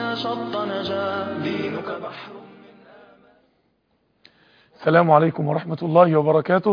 ما شط نجا دينك بحر السلام عليكم ورحمة الله وبركاته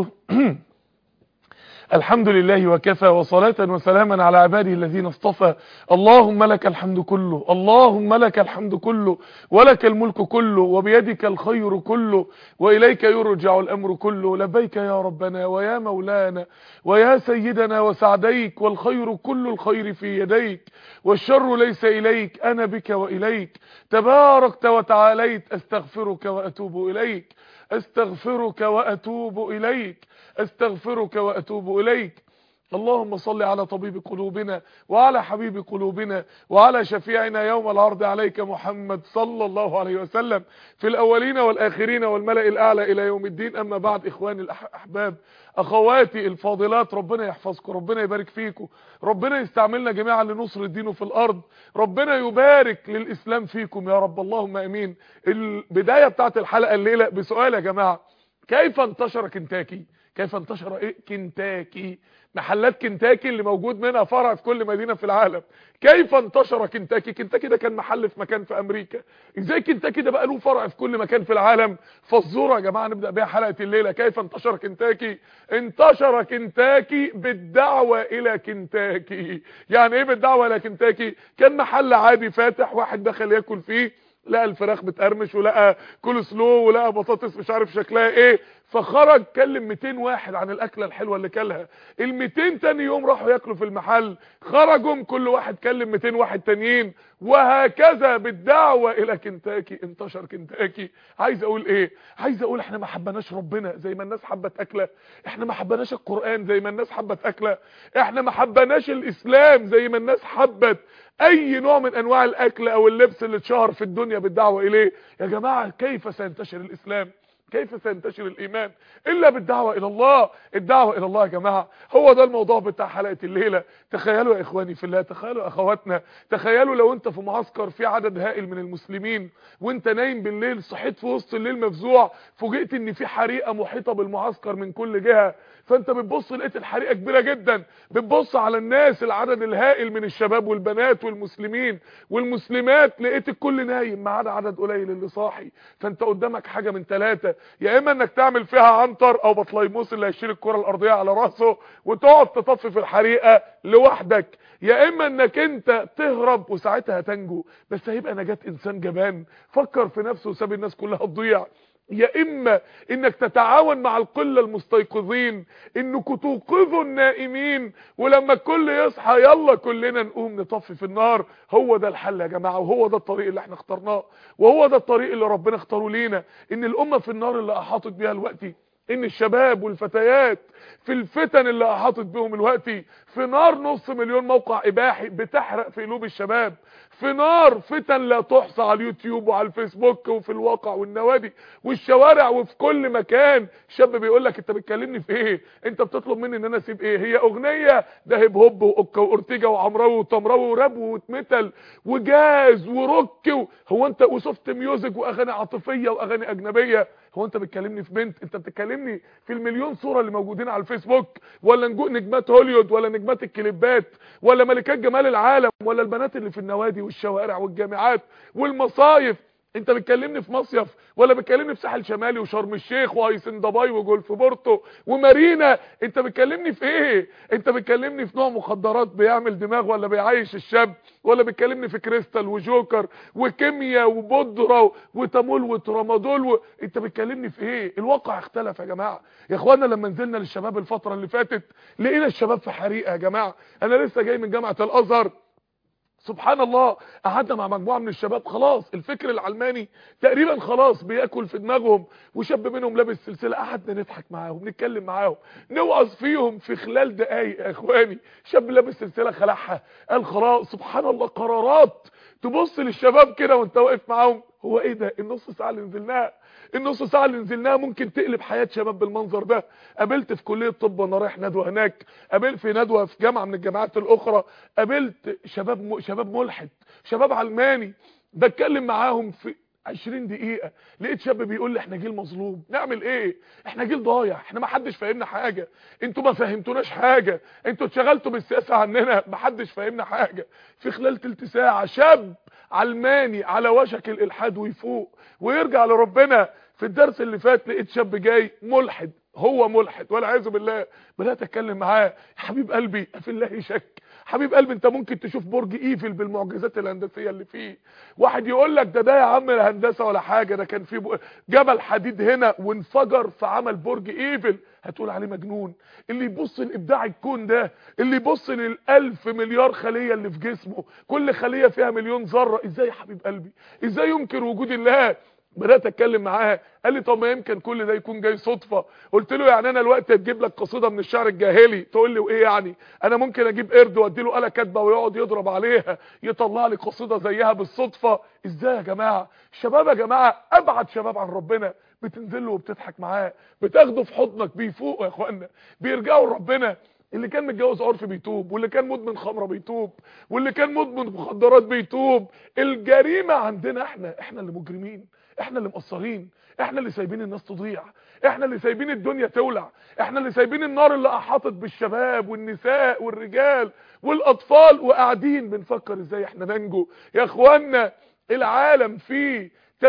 الحمد لله وكفى وصلاة وسلاما على عباده الذين اصطفى اللهم لك الحمد كله اللهم لك الحمد كله ولك الملك كله وبيدك الخير كله وإليك يرجع الأمر كله لبيك يا ربنا ويا مولانا ويا سيدنا وسعديك والخير كل الخير في يديك والشر ليس إليك أنا بك وإليك تباركت وتعاليت أستغفرك وأتوب إليك استغفرك واتوب اليك استغفرك واتوب اليك اللهم صل على طبيب قلوبنا وعلى حبيب قلوبنا وعلى شفيعنا يوم العرض عليك محمد صلى الله عليه وسلم في الاولين والاخرين والملأ الاعلى الى يوم الدين اما بعد اخواني الاحباب اخواتي الفاضلات ربنا يحفظكم ربنا يبارك فيكم ربنا يستعملنا جميعا لنصر الدين في الارض ربنا يبارك للاسلام فيكم يا رب اللهم امين البدايه بتاعت الحلقه الليله بسؤال يا جماعه كيف انتشر كنتاكي كيف انتشر ايه كنتاكي محلات كنتاكي اللي موجود منها فرع في كل مدينة في العالم كيف انتشر كنتاكي كنتاكي ده كان محل في مكان في امريكا ازاي كنتاكي ده بقى له فرع في كل مكان في العالم فالزوره يا جماعه نبدا بيها حلقه الليله كيف انتشر كنتاكي انتشر كنتاكي بالدعوه الى كنتاكي يعني ايه بالدعوه الى كنتاكي كان محل عادي فاتح واحد دخل ياكل فيه لقى الفراخ بتقرمش ولقى كول سلو ولقى بطاطس مش عارف شكلها ايه فخرج كلم 200 واحد عن الاكله الحلوه اللي كلها ال 200 تاني يوم راحوا ياكلوا في المحل خرجوا كل واحد كلم 200 واحد تانيين وهكذا بالدعوه الى كنتاكي انتشر كنتاكي عايز اقول ايه عايز اقول احنا ما حبناش ربنا زي ما الناس حبت اكله احنا ما حبناش القران زي ما الناس حبت اكله احنا ما حبناش الاسلام زي ما الناس حبت اي نوع من انواع الاكل او اللبس اللي اتشهر في الدنيا بالدعوه اليه يا جماعه كيف سينتشر الاسلام كيف سينتشر الايمان الا بالدعوه الى الله الدعوه الى الله يا جماعه هو ده الموضوع بتاع حلقه الليله تخيلوا يا اخواني في الله تخيلوا يا اخواتنا تخيلوا لو انت في معسكر في عدد هائل من المسلمين وانت نايم بالليل صحيت في وسط الليل مفزوع فوجئت ان في حريقه محيطه بالمعسكر من كل جهه فانت بتبص لقيت الحريقه كبيره جدا بتبص على الناس العدد الهائل من الشباب والبنات والمسلمين والمسلمات لقيت الكل نايم ما عدا عدد قليل اللي صاحي فانت قدامك حاجه من ثلاثه يا اما انك تعمل فيها عنتر او بطليموس اللي هيشيل الكره الارضيه على راسه وتقعد تطفي في الحريقه لوحدك يا اما انك انت تهرب وساعتها تنجو بس هيبقى نجاه انسان جبان فكر في نفسه وساب الناس كلها تضيع يا اما انك تتعاون مع القله المستيقظين انكم توقظوا النائمين ولما الكل يصحى يلا كلنا نقوم نطفي في النار هو ده الحل يا جماعه وهو ده الطريق اللي احنا اخترناه وهو ده الطريق اللي ربنا اختاره لينا ان الامه في النار اللي احاطت بيها الوقت ان الشباب والفتيات في الفتن اللي احاطت بهم الوقت في نار نص مليون موقع اباحي بتحرق في قلوب الشباب في نار فتن لا تحصى على اليوتيوب وعلى الفيسبوك وفي الواقع والنوادي والشوارع وفي كل مكان شاب بيقول لك انت بتكلمني في ايه انت بتطلب مني ان انا اسيب ايه هي اغنيه ده هيب هوب واوكا واورتيجا وعمراوي وتمراوي وراب وميتال وجاز وروك هو انت وسوفت ميوزك واغاني عاطفيه واغاني اجنبيه هو انت بتكلمني في بنت انت بتكلمني في المليون صوره اللي موجودين على الفيسبوك ولا نجمات هوليوود ولا نجمات الكليبات ولا ملكات جمال العالم ولا البنات اللي في النوادي والشوارع والجامعات والمصايف انت بتكلمني في مصيف ولا بتكلمني في ساحل شمالي وشرم الشيخ وهيسن دبي وجولف بورتو ومارينا انت بتكلمني في ايه انت بتكلمني في نوع مخدرات بيعمل دماغ ولا بيعيش الشاب ولا بتكلمني في كريستال وجوكر وكيمياء وبودره وتامول وترامادول و... انت بتكلمني في ايه الواقع اختلف يا جماعه يا اخوانا لما نزلنا للشباب الفتره اللي فاتت لقينا الشباب في حريقه يا جماعه انا لسه جاي من جامعه الازهر سبحان الله قعدنا مع مجموعه من الشباب خلاص الفكر العلماني تقريبا خلاص بياكل في دماغهم وشاب منهم لابس سلسله قعدنا نضحك معاهم نتكلم معاهم نوعظ فيهم في خلال دقايق يا اخواني شاب لابس سلسله خلعها قال خلاص سبحان الله قرارات تبص للشباب كده وانت واقف معاهم هو ايه ده النص ساعه اللي نزلناها النص ساعه اللي نزلناها ممكن تقلب حياه شباب بالمنظر ده قابلت في كليه طب وانا رايح ندوه هناك قابلت في ندوه في جامعه من الجامعات الاخرى قابلت شباب م... شباب ملحد شباب علماني بتكلم معاهم في 20 دقيقة لقيت شاب بيقول لي احنا جيل مظلوم نعمل ايه احنا جيل ضايع احنا ما حدش فاهمنا حاجة انتوا ما فهمتوناش حاجة انتوا اتشغلتوا بالسياسة عننا ما حدش فاهمنا حاجة في خلال تلت ساعة شاب علماني على وشك الالحاد ويفوق ويرجع لربنا في الدرس اللي فات لقيت شاب جاي ملحد هو ملحد والعياذ بالله بدات اتكلم معاه يا حبيب قلبي في الله شك حبيب قلبي انت ممكن تشوف برج ايفل بالمعجزات الهندسيه اللي فيه واحد يقول لك ده ده يا عم لا هندسه ولا حاجه ده كان في ب- جبل حديد هنا وانفجر فعمل برج ايفل هتقول عليه مجنون اللي يبص لابداع الكون ده اللي يبص للالف مليار خليه اللي في جسمه كل خليه فيها مليون ذره ازاي يا حبيب قلبي ازاي ينكر وجود الله بدات اتكلم معاه قال لي طب ما يمكن كل ده يكون جاي صدفه قلت له يعني انا الوقت اجيب لك قصيده من الشعر الجاهلي تقول لي وايه يعني انا ممكن اجيب قرد وادي له آلة كاتبه ويقعد يضرب عليها يطلع لي قصيده زيها بالصدفه ازاي يا جماعه الشباب يا جماعه ابعد شباب عن ربنا بتنزل له وبتضحك معاه بتاخده في حضنك بيفوق يا اخوانا بيرجعوا لربنا اللي كان متجوز عرف بيتوب واللي كان مدمن خمره بيتوب واللي كان مدمن مخدرات بيتوب الجريمه عندنا احنا احنا اللي مجرمين احنا اللي مقصرين احنا اللي سايبين الناس تضيع احنا اللي سايبين الدنيا تولع احنا اللي سايبين النار اللي احاطت بالشباب والنساء والرجال والاطفال وقاعدين بنفكر ازاي احنا ننجو يا اخوانا العالم فيه 80%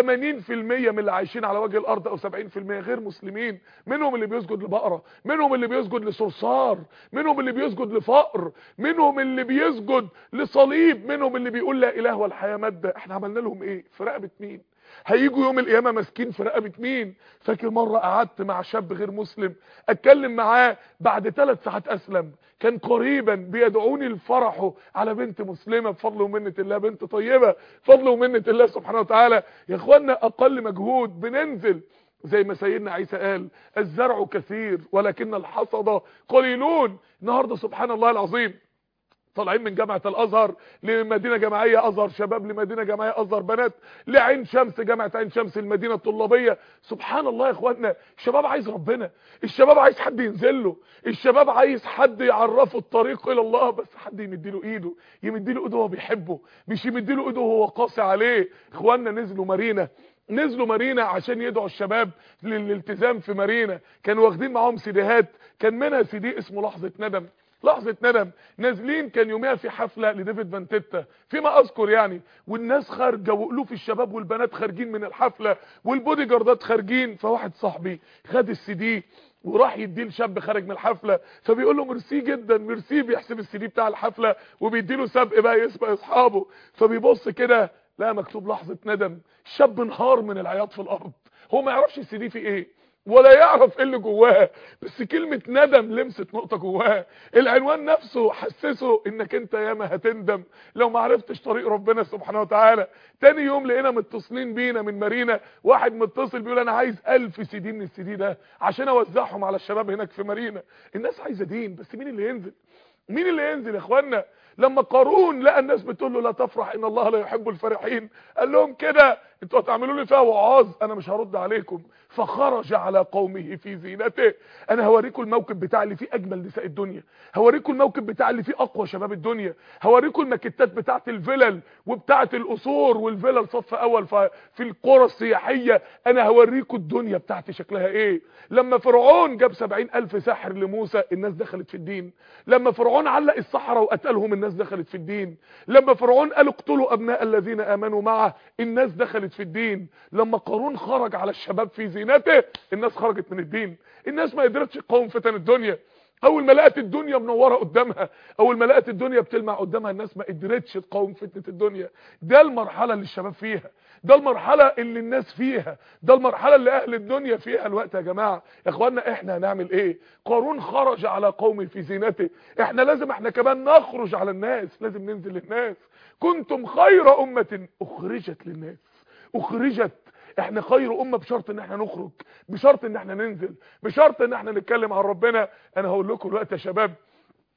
من اللي عايشين على وجه الارض او 70% غير مسلمين منهم اللي بيسجد لبقره منهم اللي بيسجد لصرصار منهم اللي بيسجد لفقر منهم اللي بيسجد لصليب منهم اللي بيقول لا اله والحياه ماده احنا عملنا لهم ايه في رقبه مين هيجوا يوم القيامه ماسكين في رقبه مين فاكر مره قعدت مع شاب غير مسلم اتكلم معاه بعد ثلاث ساعات اسلم كان قريبا بيدعوني لفرحه على بنت مسلمه بفضل ومنه الله بنت طيبه فضل ومنه الله سبحانه وتعالى يا اخوانا اقل مجهود بننزل زي ما سيدنا عيسى قال الزرع كثير ولكن الحصد قليلون النهارده سبحان الله العظيم طالعين من جامعة الازهر لمدينة جامعية ازهر شباب لمدينة جامعية ازهر بنات لعين شمس جامعة عين شمس المدينة الطلابية سبحان الله يا اخوانا الشباب عايز ربنا الشباب عايز حد ينزل له الشباب عايز حد يعرفه الطريق الى الله بس حد يمديله ايده يمديله ايده وهو بيحبه مش يمديله ايده وهو قاسي عليه اخوانا نزلوا مارينا نزلوا مارينا عشان يدعوا الشباب للالتزام في مارينا كانوا واخدين معاهم سيديهات كان منها سيدي اسمه لحظة ندم لحظة ندم نازلين كان يوميها في حفلة لديفيد فانتيتا فيما اذكر يعني والناس خارجة والوف الشباب والبنات خارجين من الحفلة والبودي جاردات خارجين فواحد صاحبي خد السي دي وراح يديه لشاب خارج من الحفله فبيقول له ميرسي جدا ميرسي بيحسب السي دي بتاع الحفله وبيديله سبق بقى يسبق اصحابه فبيبص كده لا مكتوب لحظه ندم الشاب انهار من العياط في الارض هو ما يعرفش السي دي فيه ايه ولا يعرف ايه اللي جواه بس كلمة ندم لمست نقطة جواه العنوان نفسه حسسه انك انت ياما هتندم لو ما عرفتش طريق ربنا سبحانه وتعالى تاني يوم لقينا متصلين بينا من مارينا واحد متصل بيقول انا عايز الف سي دي من السي دي ده عشان اوزعهم على الشباب هناك في مارينا الناس عايزة دين بس مين اللي ينزل مين اللي ينزل يا اخوانا لما قارون لقى الناس بتقول له لا تفرح ان الله لا يحب الفرحين قال لهم كده انتوا هتعملوا لي فيها وعاظ انا مش هرد عليكم فخرج على قومه في زينته انا هوريكم الموكب بتاع اللي فيه اجمل نساء الدنيا هوريكم الموكب بتاع اللي فيه اقوى شباب الدنيا هوريكم الماكيتات بتاعه الفلل وبتاعه القصور والفلل صف اول في القرى السياحيه انا هوريكم الدنيا بتاعتي شكلها ايه لما فرعون جاب سبعين الف ساحر لموسى الناس دخلت في الدين لما فرعون علق الصحراء وقتلهم الناس دخلت في الدين لما فرعون قال اقتلوا ابناء الذين امنوا معه الناس دخلت في الدين لما قارون خرج على الشباب في زينته الناس خرجت من الدين الناس ما قدرتش تقاوم فتن الدنيا اول ما لقت الدنيا منوره قدامها اول ما لقت الدنيا بتلمع قدامها الناس ما قدرتش تقاوم فتنه الدنيا ده المرحله اللي الشباب فيها ده المرحله اللي الناس فيها ده المرحله اللي اهل الدنيا فيها الوقت يا جماعه يا اخوانا احنا هنعمل ايه قارون خرج على قومه في زينته احنا لازم احنا كمان نخرج على الناس لازم ننزل للناس كنتم خير امه اخرجت للناس اخرجت احنا خير امه بشرط ان احنا نخرج بشرط ان احنا ننزل بشرط ان احنا نتكلم عن ربنا انا هقول لكم دلوقتي يا شباب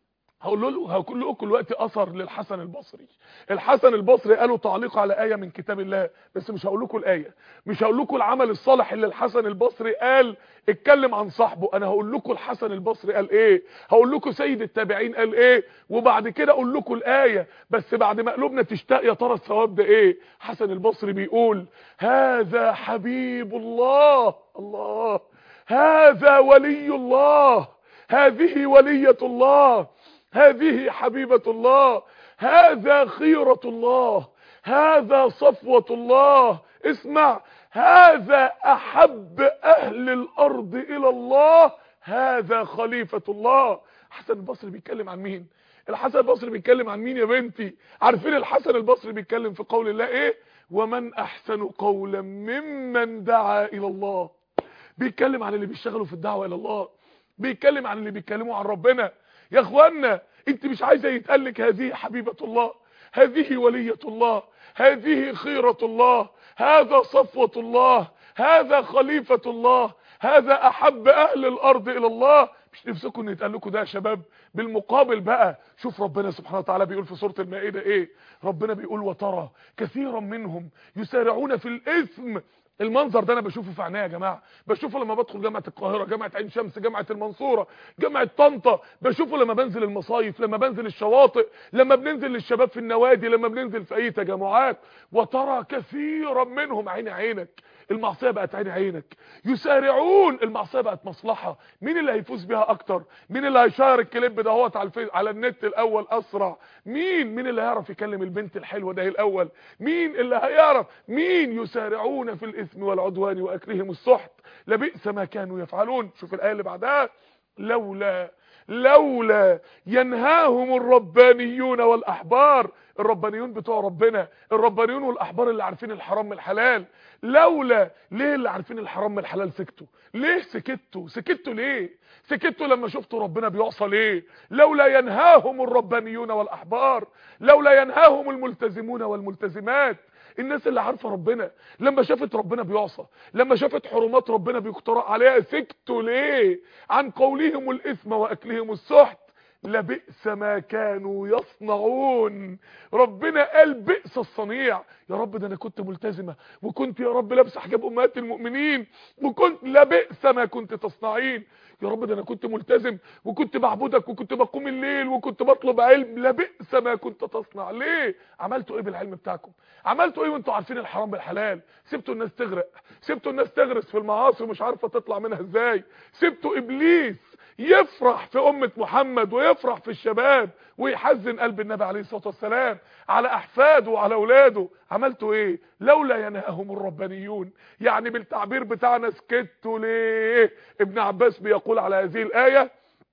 هقول له هقول لكم دلوقتي اثر للحسن البصري الحسن البصري قالوا تعليق على ايه من كتاب الله بس مش هقول لكم الايه مش هقول لكم العمل الصالح اللي الحسن البصري قال اتكلم عن صاحبه انا هقول لكم الحسن البصري قال ايه هقول لكم سيد التابعين قال ايه وبعد كده اقول لكم الايه بس بعد ما قلوبنا تشتاق يا ترى الثواب ده ايه حسن البصري بيقول هذا حبيب الله الله هذا ولي الله هذه ولية الله هذه حبيبة الله هذا خيرة الله هذا صفوة الله اسمع هذا احب اهل الارض الى الله هذا خليفة الله حسن البصري بيتكلم عن مين الحسن البصري بيتكلم عن مين يا بنتي عارفين الحسن البصري بيتكلم في قول الله ايه ومن احسن قولا ممن دعا الى الله بيتكلم عن اللي بيشتغلوا في الدعوة الى الله بيتكلم عن اللي بيتكلموا عن ربنا يا اخوانا انت مش عايزه يتقال لك هذه حبيبة الله هذه ولية الله هذه خيرة الله هذا صفوة الله هذا خليفة الله هذا احب اهل الارض الى الله مش نفسكم ان يتقال لكم ده يا شباب بالمقابل بقى شوف ربنا سبحانه وتعالى بيقول في سورة المائدة ايه ربنا بيقول وترى كثيرا منهم يسارعون في الاثم المنظر ده انا بشوفه في عينيا يا جماعه بشوفه لما بدخل جامعه القاهره جامعه عين شمس جامعه المنصوره جامعه طنطا بشوفه لما بنزل المصايف لما بنزل الشواطئ لما بننزل للشباب في النوادي لما بننزل في اي تجمعات وترى كثيرا منهم عين عينك المعصيه بقت عين عينك يسارعون المعصيه بقت مصلحه مين اللي هيفوز بيها اكتر مين اللي هيشير الكليب ده هو على الفيس على النت الاول اسرع مين مين اللي هيعرف يكلم البنت الحلوه ده الاول مين اللي هيعرف مين يسارعون في الاثم والعدوان واكلهم السحت لبئس ما كانوا يفعلون شوف الايه اللي بعدها لولا لولا ينهاهم الربانيون والاحبار الربانيون بتوع ربنا الربانيون والاحبار اللي عارفين الحرام من الحلال لولا ليه اللي عارفين الحرام من الحلال سكتوا ليه سكتوا سكتوا ليه سكتوا لما شفتوا ربنا بيعصى ليه لولا ينهاهم الربانيون والاحبار لولا ينهاهم الملتزمون والملتزمات الناس اللي عارفه ربنا لما شافت ربنا بيعصى لما شافت حرمات ربنا بيقترأ عليها سكتوا ليه عن قولهم الاثم واكلهم السحت لبئس ما كانوا يصنعون ربنا قال بئس الصنيع يا رب ده انا كنت ملتزمة وكنت يا رب لابسه حجاب امهات المؤمنين وكنت لبئس ما كنت تصنعين يا رب ده انا كنت ملتزم وكنت بعبدك وكنت بقوم الليل وكنت بطلب علم لبئس ما كنت تصنع ليه عملتوا ايه بالعلم بتاعكم عملتوا ايه وانتوا عارفين الحرام بالحلال سبتوا الناس تغرق سبتوا الناس تغرس في المعاصي ومش عارفه تطلع منها ازاي سبتوا ابليس يفرح في أمة محمد ويفرح في الشباب ويحزن قلب النبي عليه الصلاة والسلام على أحفاده وعلى أولاده عملتوا إيه لولا ينهاهم الربانيون يعني بالتعبير بتاعنا سكتوا ليه ابن عباس بيقول على هذه الآية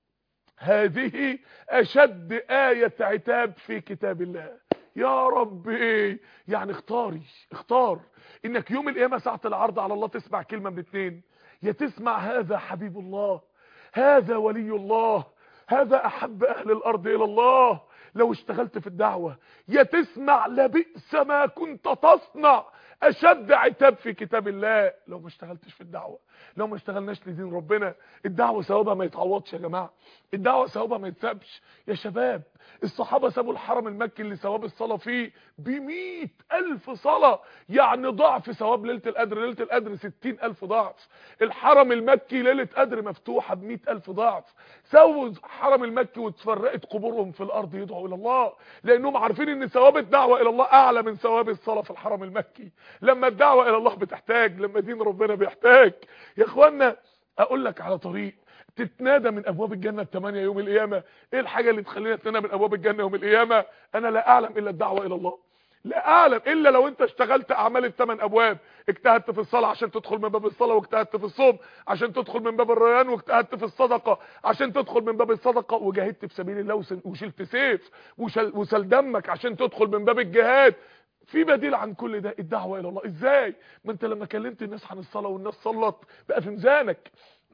هذه أشد آية عتاب في كتاب الله يا رب ايه يعني اختاري اختار انك يوم القيامة ساعة العرض على الله تسمع كلمة من اتنين يا تسمع هذا حبيب الله هذا ولي الله هذا احب اهل الارض الى الله لو اشتغلت في الدعوة يا تسمع لبئس ما كنت تصنع اشد عتاب في كتاب الله لو ما اشتغلتش في الدعوة لو ما اشتغلناش لدين ربنا الدعوة ثوابها ما يتعوضش يا جماعة الدعوة ثوابها ما يتسابش يا شباب الصحابة سابوا الحرم المكي اللي ثواب الصلاة فيه بمئة ألف صلاة يعني ضعف ثواب ليلة القدر ليلة القدر ستين ألف ضعف الحرم المكي ليلة قدر مفتوحة بمئة ألف ضعف سووا الحرم المكي وتفرقت قبورهم في الأرض يدعوا إلى الله لأنهم عارفين إن ثواب الدعوة إلى الله أعلى من ثواب الصلاة في الحرم المكي لما الدعوة إلى الله بتحتاج لما دين ربنا بيحتاج يا إخوانا أقول لك على طريق تتنادى من ابواب الجنه الثمانيه يوم القيامه ايه الحاجه اللي تخلينا نتنادى من ابواب الجنه يوم القيامه انا لا اعلم الا الدعوه الى الله لا اعلم الا لو انت اشتغلت اعمال الثمان ابواب اجتهدت في الصلاه عشان تدخل من باب الصلاه واجتهدت في الصوم عشان تدخل من باب الريان واجتهدت في الصدقه عشان تدخل من باب الصدقه وجاهدت في سبيل الله وشلت سيف وشل, وسل دمك عشان تدخل من باب الجهاد في بديل عن كل ده الدعوه الى الله ازاي ما انت لما كلمت الناس عن الصلاه والناس صلت بقى في ميزانك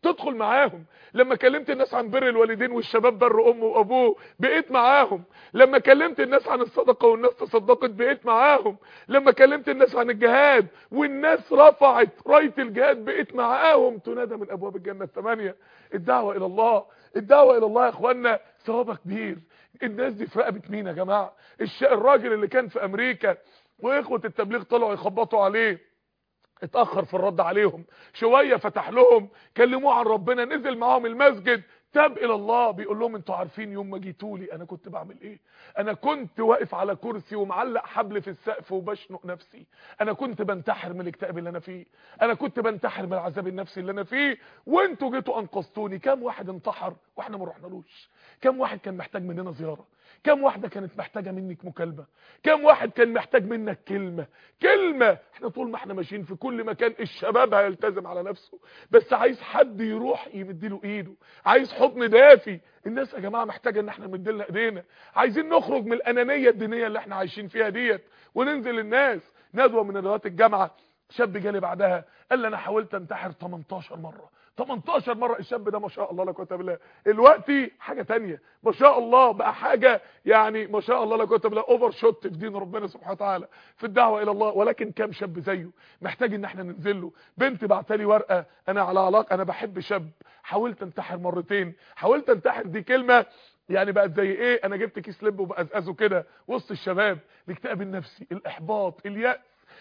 تدخل معاهم لما كلمت الناس عن بر الوالدين والشباب بر امه وابوه بقيت معاهم لما كلمت الناس عن الصدقه والناس تصدقت بقيت معاهم لما كلمت الناس عن الجهاد والناس رفعت رايه الجهاد بقيت معاهم تنادى من ابواب الجنه الثمانيه الدعوه الى الله الدعوه الى الله يا اخوانا ثوابها كبير الناس دي في رقبه مين يا جماعه الش... الراجل اللي كان في امريكا واخوه التبليغ طلعوا يخبطوا عليه اتاخر في الرد عليهم شويه فتح لهم كلموه عن ربنا نزل معاهم المسجد تاب الى الله بيقول لهم انتوا عارفين يوم ما جيتولي انا كنت بعمل ايه انا كنت واقف على كرسي ومعلق حبل في السقف وبشنق نفسي انا كنت بنتحر من الاكتئاب اللي انا فيه انا كنت بنتحر من العذاب النفسي اللي انا فيه وانتوا جيتوا انقذتوني كام واحد انتحر واحنا ما رحنالوش كام واحد كان محتاج مننا زياره كم واحدة كانت محتاجة منك مكالمة كم واحد كان محتاج منك كلمة كلمة احنا طول ما احنا ماشيين في كل مكان الشباب هيلتزم على نفسه بس عايز حد يروح يمدله ايده عايز حضن دافي الناس يا جماعة محتاجة ان احنا نمدلنا ايدينا عايزين نخرج من الانانية الدينية اللي احنا عايشين فيها ديت وننزل الناس ندوة من ندوات الجامعة شاب جالي بعدها قال لي انا حاولت انتحر 18 مرة 18 مرة الشاب ده ما شاء الله لا قوه الا بالله دلوقتي حاجة تانية ما شاء الله بقى حاجة يعني ما شاء الله لا قوه الا بالله اوفر شوت في دين ربنا سبحانه وتعالى في الدعوة الى الله ولكن كام شاب زيه محتاج ان احنا ننزل له بنت بعتلي ورقة انا على علاقة انا بحب شاب حاولت انتحر مرتين حاولت انتحر دي كلمة يعني بقت زي ايه انا جبت كيس لب وبقزقزه كده وسط الشباب الاكتئاب النفسي الاحباط اليأس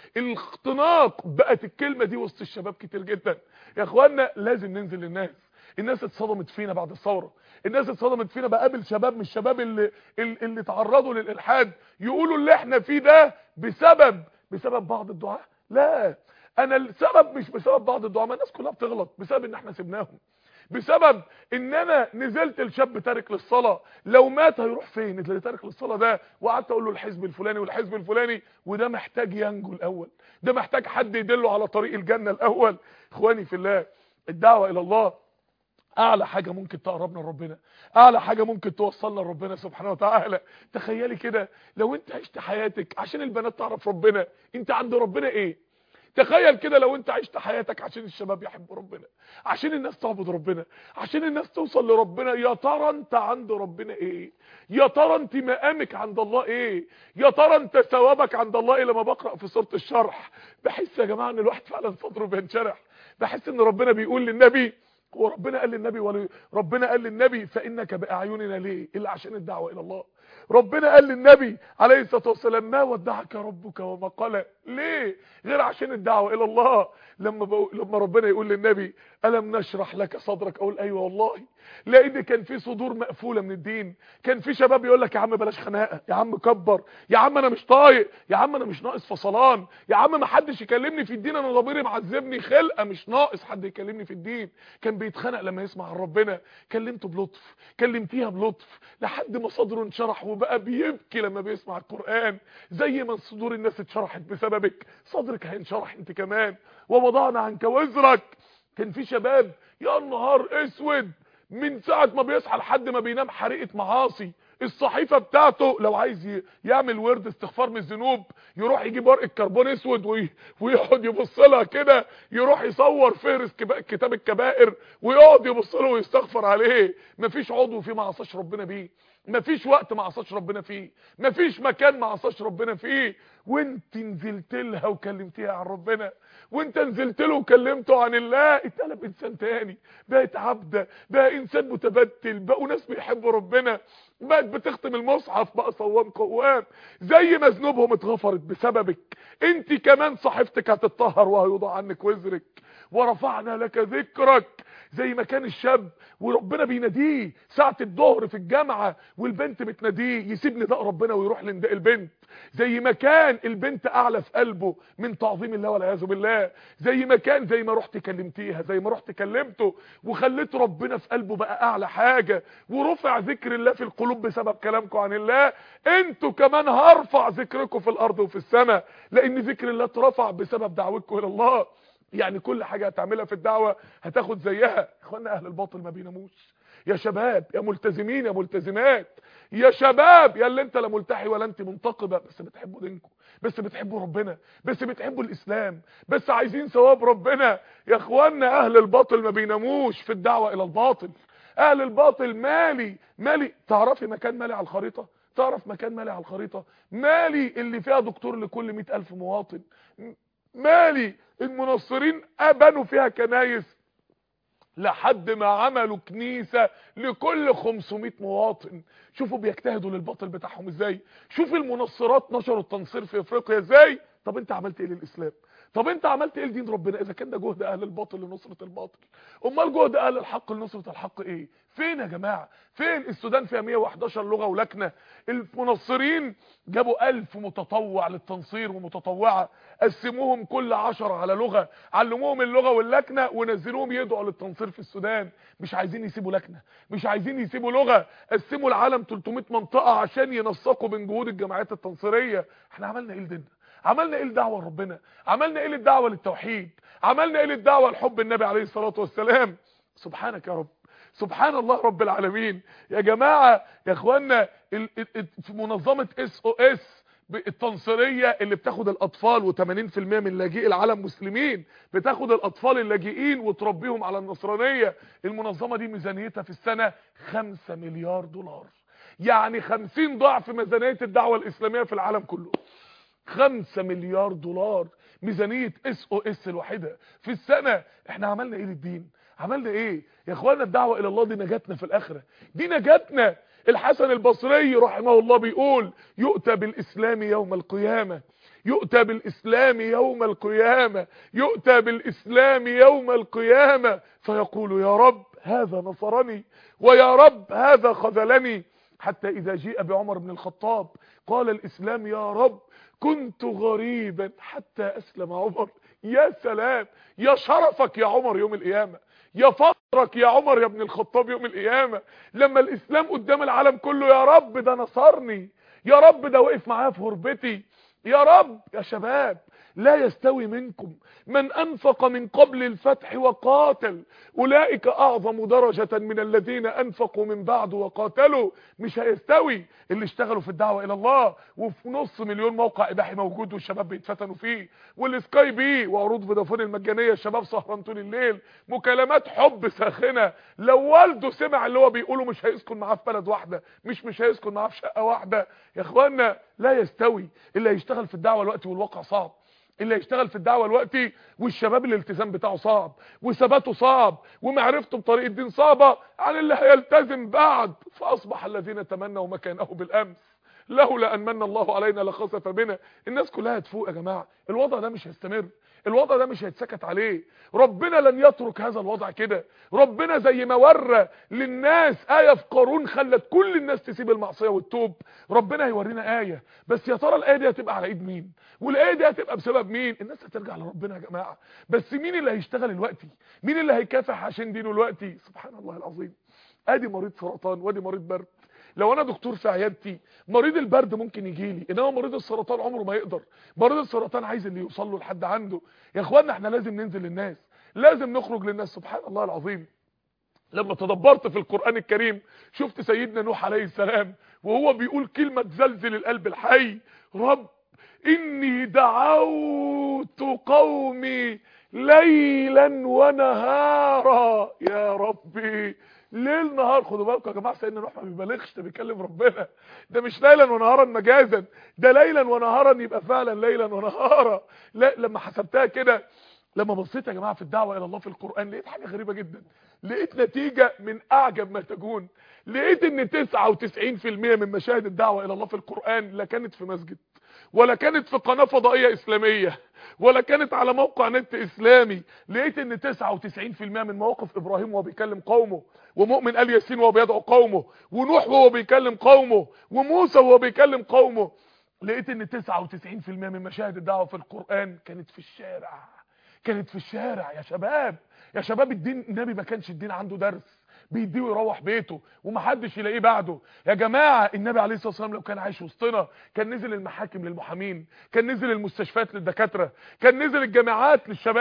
الاختناق بقت الكلمة دي وسط الشباب كتير جدا يا اخوانا لازم ننزل للناس الناس اتصدمت فينا بعد الثوره الناس اتصدمت فينا بقابل شباب من الشباب اللي اللي تعرضوا للالحاد يقولوا اللي احنا فيه ده بسبب بسبب بعض الدعاء لا انا السبب مش بسبب بعض الدعاء ما الناس كلها بتغلط بسبب ان احنا سيبناهم بسبب ان انا نزلت الشاب تارك للصلاه لو مات هيروح فين اللي تارك للصلاه ده وقعدت اقول له الحزب الفلاني والحزب الفلاني وده محتاج ينجو الاول ده محتاج حد يدله على طريق الجنه الاول اخواني في الله الدعوه الى الله اعلى حاجه ممكن تقربنا لربنا اعلى حاجه ممكن توصلنا لربنا سبحانه وتعالى تخيلي كده لو انت عشت حياتك عشان البنات تعرف ربنا انت عند ربنا ايه تخيل كده لو انت عشت حياتك عشان الشباب يحبوا ربنا عشان الناس تعبد ربنا عشان الناس توصل لربنا يا ترى انت عند ربنا ايه يا ترى انت مقامك عند الله ايه يا ترى انت ثوابك عند الله ايه لما بقرا في سوره الشرح بحس يا جماعه ان الواحد فعلا صدره بينشرح بحس ان ربنا بيقول للنبي وربنا قال للنبي ولي ربنا قال للنبي فانك باعيننا ليه الا عشان الدعوه الى الله ربنا قال للنبي عليه الصلاه والسلام ما ودعك ربك وما قال ليه غير عشان الدعوه الى الله لما بقو... لما ربنا يقول للنبي الم نشرح لك صدرك اقول ايوه والله لان كان في صدور مقفوله من الدين كان في شباب يقول لك يا عم بلاش خناقه يا عم كبر يا عم انا مش طايق يا عم انا مش ناقص فصلان يا عم ما حدش يكلمني في الدين انا ضميري معذبني خلقه مش ناقص حد يكلمني في الدين كان بيتخنق لما يسمع عن ربنا كلمته بلطف كلمتيها بلطف لحد ما صدره انشرح وبقى بيبكي لما بيسمع القران زي ما صدور الناس اتشرحت بسببك صدرك هينشرح انت كمان ووضعنا عنك وزرك كان في شباب يا نهار اسود من ساعة ما بيصحى لحد ما بينام حريقة معاصي الصحيفة بتاعته لو عايز يعمل ورد استغفار من الذنوب يروح يجيب ورقة كربون اسود ويقعد يبص لها كده يروح يصور فهرس كتاب الكبائر ويقعد يبص له ويستغفر عليه مفيش عضو فيه ما عصاش ربنا بيه مفيش وقت ما عصاش ربنا فيه مفيش مكان ما عصاش ربنا فيه وانت نزلت لها وكلمتيها عن ربنا وانت نزلت له وكلمته عن الله اتقلب انسان تاني بقت عبده بقى انسان متبتل بقوا ناس بيحبوا ربنا بقت بتختم المصحف بقى صوام قوام زي ما ذنوبهم اتغفرت بسببك انت كمان صحيفتك هتتطهر وهيوضع عنك وزرك ورفعنا لك ذكرك زي ما كان الشاب وربنا بيناديه ساعة الظهر في الجامعة والبنت بتناديه يسيب نداء ربنا ويروح لنداء البنت زي ما كان البنت اعلى في قلبه من تعظيم الله والعياذ بالله زي ما كان زي ما رحت كلمتيها زي ما رحت كلمته وخليت ربنا في قلبه بقى اعلى حاجة ورفع ذكر الله في القلوب بسبب كلامكم عن الله انتوا كمان هرفع ذكركم في الارض وفي السماء لان ذكر الله اترفع بسبب دعوتكم الى الله يعني كل حاجة هتعملها في الدعوة هتاخد زيها اخوانا اهل الباطل ما بيناموش يا شباب يا ملتزمين يا ملتزمات يا شباب يا اللي انت لا ملتحي ولا انت منتقبه بس بتحبوا دينكم بس بتحبوا ربنا بس بتحبوا الاسلام بس عايزين ثواب ربنا يا اخوانا اهل الباطل ما بيناموش في الدعوه الى الباطل اهل الباطل مالي مالي تعرفي مكان مالي على الخريطه تعرف مكان مالي على الخريطه مالي اللي فيها دكتور لكل مئة الف مواطن مالي المنصرين بنوا فيها كنايس لحد ما عملوا كنيسة لكل 500 مواطن شوفوا بيجتهدوا للباطل بتاعهم ازاي شوف المنصرات نشروا التنصير في افريقيا ازاي طب انت عملت ايه للاسلام طب انت عملت ايه لدين ربنا اذا كان ده جهد اهل الباطل لنصرة الباطل امال جهد اهل الحق لنصرة الحق ايه فين يا جماعة فين السودان فيها 111 لغة ولكنة المنصرين جابوا 1000 متطوع للتنصير ومتطوعة قسموهم كل 10 على لغة علموهم اللغة واللكنة ونزلوهم يدعوا للتنصير في السودان مش عايزين يسيبوا لكنة مش عايزين يسيبوا لغة قسموا العالم 300 منطقة عشان ينسقوا بين جهود الجماعات التنصيرية احنا عملنا ايه لديننا عملنا ايه للدعوه لربنا عملنا ايه للدعوه للتوحيد عملنا ايه للدعوه لحب النبي عليه الصلاه والسلام سبحانك يا رب سبحان الله رب العالمين يا جماعه يا اخوانا في منظمه اس او اس التنصيريه اللي بتاخد الاطفال و80% من لاجئي العالم مسلمين بتاخد الاطفال اللاجئين وتربيهم على النصرانيه المنظمه دي ميزانيتها في السنه 5 مليار دولار يعني 50 ضعف ميزانيه الدعوه الاسلاميه في العالم كله 5 مليار دولار ميزانية اس او اس الوحيدة في السنة احنا عملنا ايه للدين عملنا ايه يا اخوانا الدعوة الى الله دي نجاتنا في الاخرة دي نجاتنا الحسن البصري رحمه الله بيقول يؤتى بالاسلام يوم القيامة يؤتى بالاسلام يوم القيامة يؤتى بالاسلام يوم القيامة فيقول يا رب هذا نصرني ويا رب هذا خذلني حتى اذا جيء بعمر بن الخطاب قال الاسلام يا رب كنت غريبا حتى اسلم عمر يا سلام يا شرفك يا عمر يوم القيامه يا فضلك يا عمر يا ابن الخطاب يوم القيامه لما الاسلام قدام العالم كله يا رب ده نصرني يا رب ده وقف معايا في غربتي يا رب يا شباب لا يستوي منكم من انفق من قبل الفتح وقاتل اولئك اعظم درجة من الذين انفقوا من بعد وقاتلوا مش هيستوي اللي اشتغلوا في الدعوة الى الله وفي نص مليون موقع اباحي موجود والشباب بيتفتنوا فيه والسكاي بي وعروض فودافون المجانية الشباب سهران طول الليل مكالمات حب ساخنة لو والده سمع اللي هو بيقوله مش هيسكن معاه في بلد واحدة مش مش هيسكن معاه في شقة واحدة يا اخوانا لا يستوي اللي هيشتغل في الدعوة الوقت والواقع صعب اللي هيشتغل في الدعوه دلوقتي والشباب الالتزام بتاعه صعب وثباته صعب ومعرفته بطريق الدين صعبه عن اللي هيلتزم بعد فاصبح الذين تمنوا مكانه بالامس لولا ان من الله علينا لخسف بنا الناس كلها هتفوق يا جماعه الوضع ده مش هيستمر الوضع ده مش هيتسكت عليه ربنا لن يترك هذا الوضع كده ربنا زي ما ورى للناس آية في قارون خلت كل الناس تسيب المعصية والتوب ربنا هيورينا آية بس يا ترى الآية دي هتبقى على ايد مين والآية دي هتبقى بسبب مين الناس هترجع لربنا يا جماعة بس مين اللي هيشتغل الوقتي مين اللي هيكافح عشان دينه الوقتي سبحان الله العظيم ادي مريض سرطان وادي مريض برد لو انا دكتور في عيادتي مريض البرد ممكن يجي لي انما مريض السرطان عمره ما يقدر مريض السرطان عايز اللي يوصل له لحد عنده يا اخوانا احنا لازم ننزل للناس لازم نخرج للناس سبحان الله العظيم لما تدبرت في القرآن الكريم شفت سيدنا نوح عليه السلام وهو بيقول كلمة تزلزل القلب الحي رب إني دعوت قومي ليلا ونهارا يا ربي ليل نهار خدوا بالكم يا جماعه سيدنا نوح ما بيبالغش ده بيكلم ربنا ده مش ليلا ونهارا مجازا ده ليلا ونهارا يبقى فعلا ليلا ونهارا لا لما حسبتها كده لما بصيت يا جماعه في الدعوه الى الله في القران لقيت حاجه غريبه جدا لقيت نتيجه من اعجب ما تكون لقيت ان 99% من مشاهد الدعوه الى الله في القران لا كانت في مسجد ولا كانت في قناه فضائيه اسلاميه ولا كانت على موقع نت اسلامي لقيت ان 99% من مواقف ابراهيم وهو بيكلم قومه ومؤمن ال ياسين وهو بيدعو قومه ونوح وهو بيكلم قومه وموسى وهو بيكلم قومه لقيت ان 99% من مشاهد الدعوه في القران كانت في الشارع كانت في الشارع يا شباب يا شباب الدين النبي ما كانش الدين عنده درس بيديه ويروح بيته ومحدش يلاقيه بعده يا جماعه النبي عليه الصلاه والسلام لو كان عايش وسطنا كان نزل المحاكم للمحامين كان نزل المستشفيات للدكاتره كان نزل الجامعات للشباب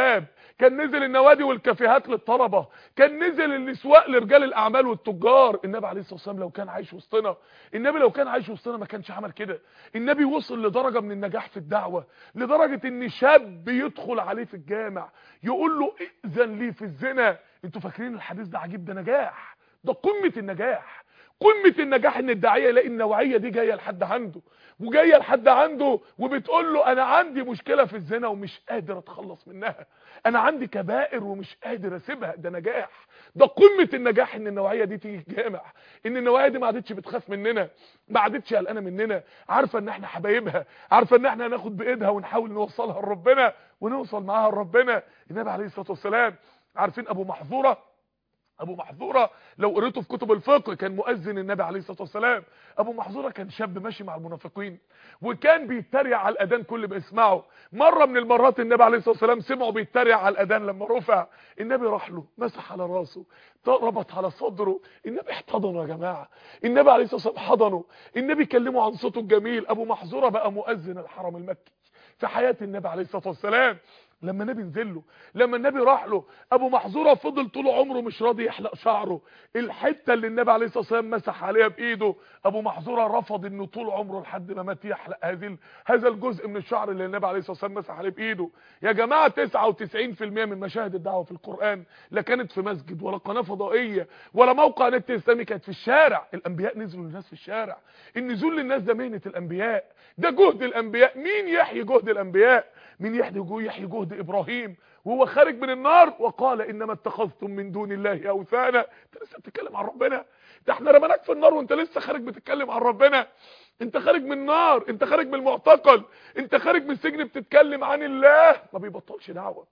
كان نزل النوادي والكافيهات للطلبه كان نزل الاسواق لرجال الاعمال والتجار النبي عليه الصلاه والسلام لو كان عايش وسطنا النبي لو كان عايش وسطنا ما كانش عمل كده النبي وصل لدرجه من النجاح في الدعوه لدرجه ان شاب يدخل عليه في الجامع يقول له ائذن لي في الزنا انتوا فاكرين الحديث ده عجيب ده نجاح ده قمه النجاح قمه النجاح ان الداعيه يلاقي النوعيه دي جايه لحد عنده وجايه لحد عنده وبتقول له انا عندي مشكله في الزنا ومش قادر اتخلص منها انا عندي كبائر ومش قادر اسيبها ده نجاح ده قمه النجاح ان النوعيه دي تيجي الجامع ان النوعيه دي ما عادتش بتخاف مننا ما عادتش قلقانه مننا عارفه ان احنا حبايبها عارفه ان احنا هناخد بايدها ونحاول نوصلها لربنا ونوصل معاها لربنا النبي عليه الصلاه والسلام عارفين ابو محظوره ابو محظوره لو قريته في كتب الفقه كان مؤذن النبي عليه الصلاه والسلام ابو محظوره كان شاب ماشي مع المنافقين وكان بيتريق على الاذان كل ما يسمعه مره من المرات النبي عليه الصلاه والسلام سمعه بيتريق على الاذان لما رفع النبي راح له مسح على راسه ربط على صدره النبي احتضنه يا جماعه النبي عليه الصلاه والسلام حضنه النبي كلمه عن صوته الجميل ابو محظوره بقى مؤذن الحرم المكي في حياه النبي عليه الصلاه والسلام لما النبي نزل له لما النبي راح له ابو محظوره فضل طول عمره مش راضي يحلق شعره الحته اللي النبي عليه الصلاه والسلام مسح عليها بايده ابو محظوره رفض انه طول عمره لحد ما مات يحلق هذه هذا الجزء من الشعر اللي النبي عليه الصلاه والسلام مسح عليه بايده يا جماعه 99% من مشاهد الدعوه في القران لا كانت في مسجد ولا قناه فضائيه ولا موقع نت اسلامي كانت في الشارع الانبياء نزلوا للناس في الشارع النزول للناس ده مهنه الانبياء ده جهد الانبياء مين يحيي جهد الانبياء مين يحيي يحيي جهد ابراهيم وهو خارج من النار وقال انما اتخذتم من دون الله اوثانا انت لسه بتتكلم عن ربنا ده احنا رمناك في النار وانت لسه خارج بتتكلم عن ربنا انت خارج من النار انت خارج من المعتقل انت خارج من السجن بتتكلم عن الله ما بيبطلش دعوه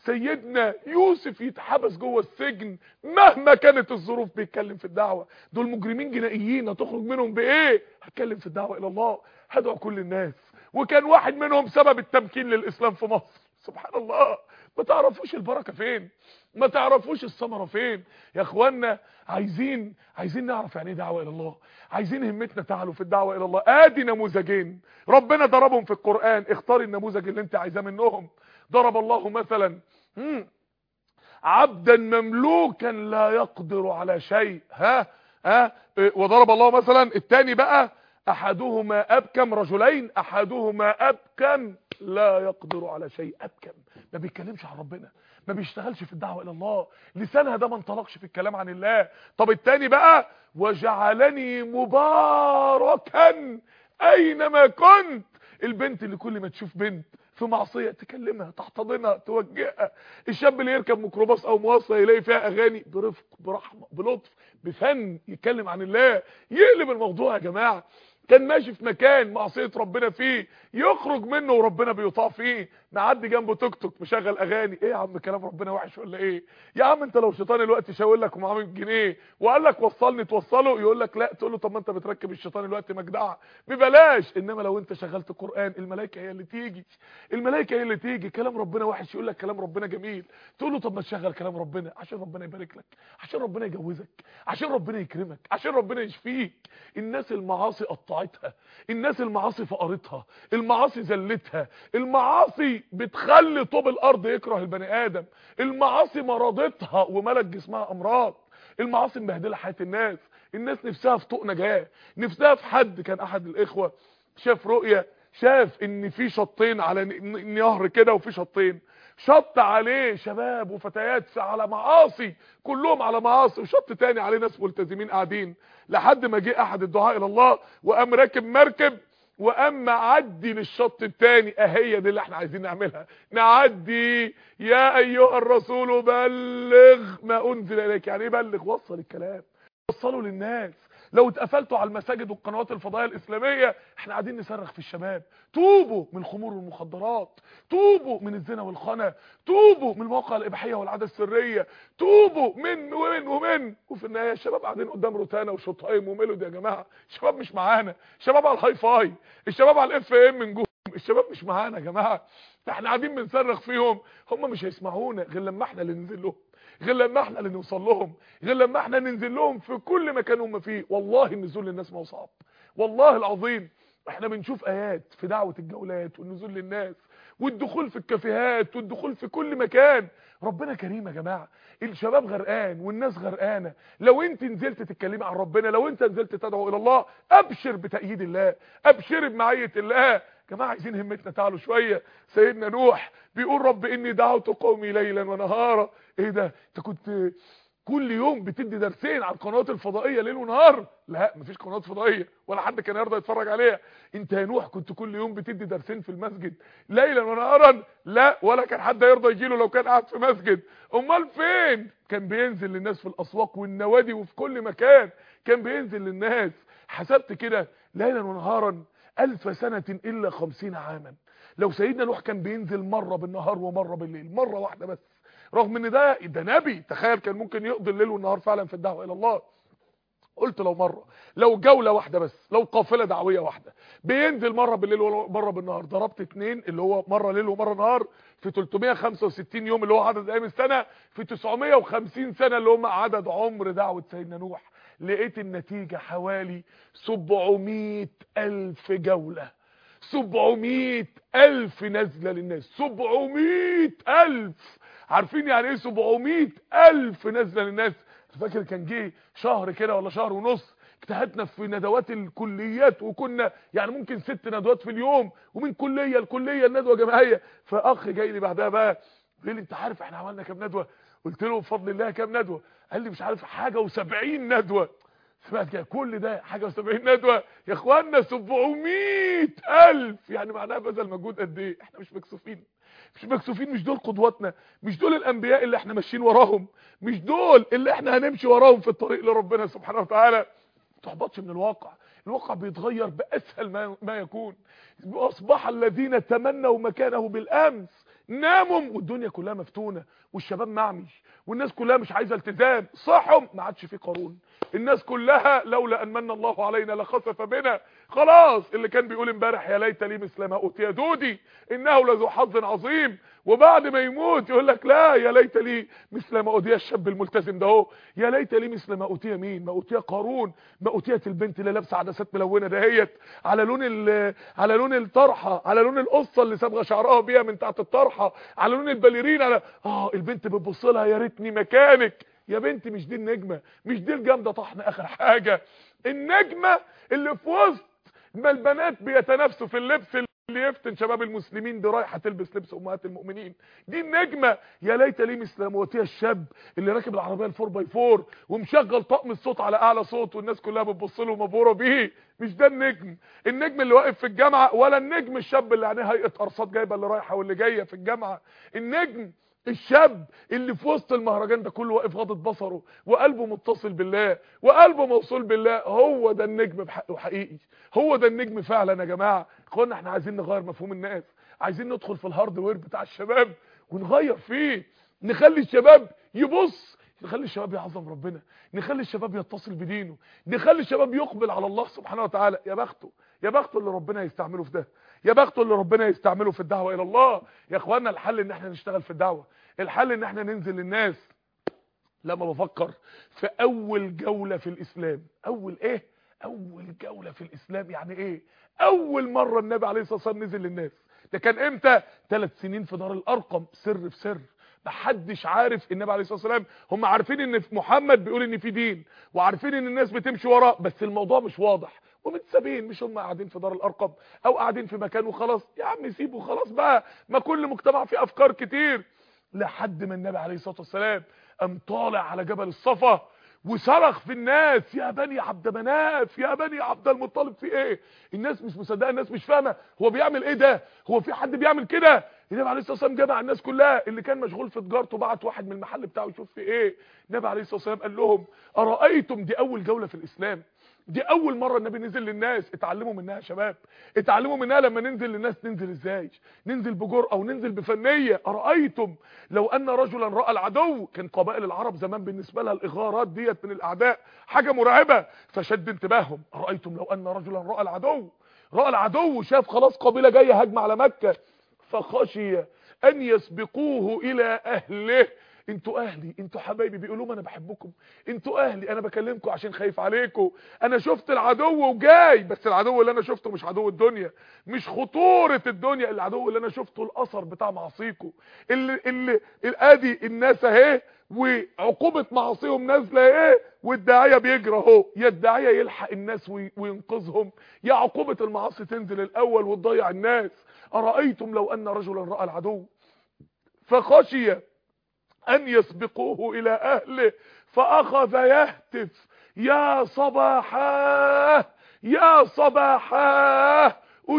سيدنا يوسف يتحبس جوه السجن مهما كانت الظروف بيتكلم في الدعوه دول مجرمين جنائيين هتخرج منهم بايه هتكلم في الدعوه الى الله هدعو كل الناس وكان واحد منهم سبب التمكين للاسلام في مصر سبحان الله ما تعرفوش البركه فين ما تعرفوش الثمره فين يا اخوانا عايزين عايزين نعرف يعني ايه دعوه الى الله عايزين همتنا تعلو في الدعوه الى الله ادي نموذجين ربنا ضربهم في القران اختاري النموذج اللي انت عايزاه منهم ضرب الله مثلا مم. عبدا مملوكا لا يقدر على شيء ها ها وضرب الله مثلا الثاني بقى احدهما ابكم رجلين احدهما ابكم لا يقدر على شيء ابكم ما بيتكلمش عن ربنا ما بيشتغلش في الدعوه الى الله لسانها ده ما انطلقش في الكلام عن الله طب التاني بقى وجعلني مباركا اينما كنت البنت اللي كل ما تشوف بنت في معصيه تكلمها تحتضنها توجهها الشاب اللي يركب ميكروباص او مواصله يلاقي فيها اغاني برفق برحمه بلطف بفن يتكلم عن الله يقلب الموضوع يا جماعه كان ماشي في مكان معصيه ربنا فيه يخرج منه وربنا بيطاع فيه معدي جنبه توك توك مشغل اغاني ايه يا عم كلام ربنا وحش ولا ايه يا عم انت لو شيطان الوقت شاور لك ومعاه 100 جنيه وقال لك وصلني توصله يقول لك لا تقول له طب ما انت بتركب الشيطان الوقت مجدعه ببلاش انما لو انت شغلت قران الملائكه هي اللي تيجي الملائكه هي اللي تيجي كلام ربنا وحش يقول لك كلام ربنا جميل تقول له طب ما تشغل كلام ربنا عشان ربنا يبارك لك عشان ربنا يجوزك عشان ربنا يكرمك عشان ربنا يشفيك الناس المعاصي قطعتها الناس المعاصي فقرتها المعاصي ذلتها المعاصي بتخلي طوب الارض يكره البني ادم المعاصي مرضتها وملك جسمها امراض المعاصي مبهدله حياه الناس الناس نفسها في طوق نجاه نفسها في حد كان احد الاخوه شاف رؤيه شاف ان في شطين على نهر كده وفي شطين شط عليه شباب وفتيات على معاصي كلهم على معاصي وشط تاني عليه ناس ملتزمين قاعدين لحد ما جه احد الدعاء الى الله وقام راكب مركب وقام معدي للشط التاني اهي دي اللي احنا عايزين نعملها نعدي يا ايها الرسول بلغ ما انزل اليك يعني ايه بلغ وصل الكلام وصلوا للناس لو اتقفلتوا على المساجد والقنوات الفضائيه الاسلاميه احنا قاعدين نصرخ في الشباب توبوا من الخمور والمخدرات توبوا من الزنا والخنا توبوا من المواقع الاباحيه والعاده السريه توبوا من ومن ومن وفي النهايه الشباب قاعدين قدام روتانا وشطايم وميلودي يا جماعه الشباب مش معانا الشباب على الهاي فاي الشباب على الاف ام من جوه الشباب مش معانا يا جماعه احنا قاعدين بنصرخ فيهم هم مش هيسمعونا غير لما احنا اللي ننزل لهم غير لما احنا اللي نوصل لهم غير لما احنا ننزل لهم في كل مكان هم فيه والله النزول للناس ما هو صعب والله العظيم احنا بنشوف ايات في دعوه الجولات والنزول للناس والدخول في الكافيهات والدخول في كل مكان ربنا كريم يا جماعه الشباب غرقان والناس غرقانه لو انت نزلت تتكلمي عن ربنا لو انت نزلت تدعو الى الله ابشر بتأييد الله ابشر بمعيه الله جماعه عايزين همتنا تعالوا شويه سيدنا نوح بيقول رب اني دعوت قومي ليلا ونهارا ايه ده انت كنت كل يوم بتدي درسين على القنوات الفضائيه ليل ونهار لا مفيش قنوات فضائيه ولا حد كان يرضى يتفرج عليها انت يا نوح كنت كل يوم بتدي درسين في المسجد ليلا ونهارا لا ولا كان حد يرضى يجي له لو كان قاعد في مسجد امال فين كان بينزل للناس في الاسواق والنوادي وفي كل مكان كان بينزل للناس حسبت كده ليلا ونهارا ألف سنة إلا خمسين عاما لو سيدنا نوح كان بينزل مرة بالنهار ومرة بالليل مرة واحدة بس رغم ان ده ده نبي تخيل كان ممكن يقضي الليل والنهار فعلا في الدعوه الى الله قلت لو مره لو جوله واحده بس لو قافله دعويه واحده بينزل مره بالليل ومره بالنهار ضربت اتنين اللي هو مره ليل ومره نهار في 365 يوم اللي هو عدد ايام السنه في 950 سنه اللي هم عدد عمر دعوه سيدنا نوح لقيت النتيجه حوالي 700 الف جوله 700 الف نزله للناس 700 الف عارفين يعني ايه 700 الف نزله للناس فاكر كان جه شهر كده ولا شهر ونص اجتهدنا في ندوات الكليات وكنا يعني ممكن ست ندوات في اليوم ومن كليه لكليه الندوه جماعيه فاخ جاي لي بعدها بقى بيقول لي انت عارف احنا عملنا كام ندوه قلت له بفضل الله كام ندوه قال لي مش عارف حاجه و70 ندوه سمعت كده كل ده حاجه و70 ندوه يا اخوانا 700 الف يعني معناها بذل مجهود قد ايه احنا مش مكسوفين مش مكسوفين مش دول قدواتنا مش دول الانبياء اللي احنا ماشيين وراهم مش دول اللي احنا هنمشي وراهم في الطريق لربنا سبحانه وتعالى ما تحبطش من الواقع الواقع بيتغير باسهل ما, ما يكون اصبح الذين تمنوا مكانه بالامس ناموا والدنيا كلها مفتونه والشباب معمي والناس كلها مش عايزه التزام صحهم ما عادش في قارون الناس كلها لولا ان من الله علينا لخسف بنا خلاص اللي كان بيقول امبارح يا ليت لي مثل ما اوتي دودي انه لذو حظ عظيم وبعد ما يموت يقول لك لا يا ليت لي مثل ما اوتي الشاب الملتزم ده اهو يا ليت لي مثل ما اوتي مين ما اوتي قارون ما اوتيت البنت اللي لابسه عدسات ملونه دهيت على لون على لون الطرحه على لون القصه اللي صبغه شعرها بيها من تحت الطرحه على لون الباليرين على اه البنت بتبص لها يا ريتني مكانك يا بنتي مش دي النجمه مش دي الجامده طحن اخر حاجه النجمه اللي في وسط ما البنات بيتنافسوا في اللبس اللي يفتن شباب المسلمين دي رايحه تلبس لبس امهات المؤمنين دي النجمه يا ليت لي مثل موتيه الشاب اللي راكب العربيه الفور باي فور ومشغل طقم الصوت على اعلى صوت والناس كلها بتبص له مبهوره بيه مش ده النجم النجم اللي واقف في الجامعه ولا النجم الشاب اللي عينيه هيئه ارصاد جايبه اللي رايحه واللي جايه في الجامعه النجم الشاب اللي في وسط المهرجان ده كله واقف غاضت بصره وقلبه متصل بالله وقلبه موصول بالله هو ده النجم بحقه حقيقي هو ده النجم فعلا يا جماعه اخوانا احنا عايزين نغير مفهوم الناس عايزين ندخل في الهاردوير بتاع الشباب ونغير فيه نخلي الشباب يبص نخلي الشباب يعظم ربنا نخلي الشباب يتصل بدينه نخلي الشباب يقبل على الله سبحانه وتعالى يا بخته يا بخته اللي ربنا يستعمله في ده يا بخته اللي ربنا يستعمله في الدعوه الى الله يا اخوانا الحل ان احنا نشتغل في الدعوه الحل ان احنا ننزل للناس لما بفكر في اول جوله في الاسلام اول ايه اول جوله في الاسلام يعني ايه اول مره النبي عليه الصلاه والسلام نزل للناس ده كان امتى ثلاث سنين في دار الارقم سر في سر محدش عارف النبي عليه الصلاه والسلام هم عارفين ان في محمد بيقول ان في دين وعارفين ان الناس بتمشي وراه بس الموضوع مش واضح ومتسابين مش هم قاعدين في دار الارقم او قاعدين في مكان وخلاص يا عم سيبوا خلاص بقى ما كل مجتمع فيه افكار كتير لحد ما النبي عليه الصلاه والسلام قام طالع على جبل الصفا وصرخ في الناس يا بني عبد مناف يا بني عبد المطلب في ايه الناس مش مصدقه الناس مش فاهمه هو بيعمل ايه ده هو في حد بيعمل كده النبي عليه الصلاه والسلام جمع الناس كلها اللي كان مشغول في تجارته بعت واحد من المحل بتاعه يشوف في ايه النبي عليه الصلاه والسلام قال لهم ارايتم دي اول جوله في الاسلام دي اول مره النبي نزل للناس اتعلموا منها يا شباب اتعلموا منها لما ننزل للناس ننزل ازاي ننزل بجرأه وننزل بفنيه ارايتم لو ان رجلا راى العدو كان قبائل العرب زمان بالنسبه لها الاغارات ديت من الاعداء حاجه مرعبه فشد انتباههم ارايتم لو ان رجلا راى العدو راى العدو شاف خلاص قبيله جايه هجمه على مكه فخشي ان يسبقوه الى اهله انتوا اهلي انتوا حبايبي بيقولوا انا بحبكم انتوا اهلي انا بكلمكم عشان خايف عليكم انا شفت العدو وجاي بس العدو اللي انا شفته مش عدو الدنيا مش خطورة الدنيا العدو اللي انا شفته الاثر بتاع معاصيكم اللي اللي ادي الناس اهي وعقوبة معاصيهم نازله ايه والداعيه بيجري اهو يا الداعيه يلحق الناس وينقذهم يا عقوبة المعاصي تنزل الاول وتضيع الناس ارايتم لو ان رجلا راى العدو فخشي ان يسبقوه الى اهله فاخذ يهتف يا صباحا يا صباحا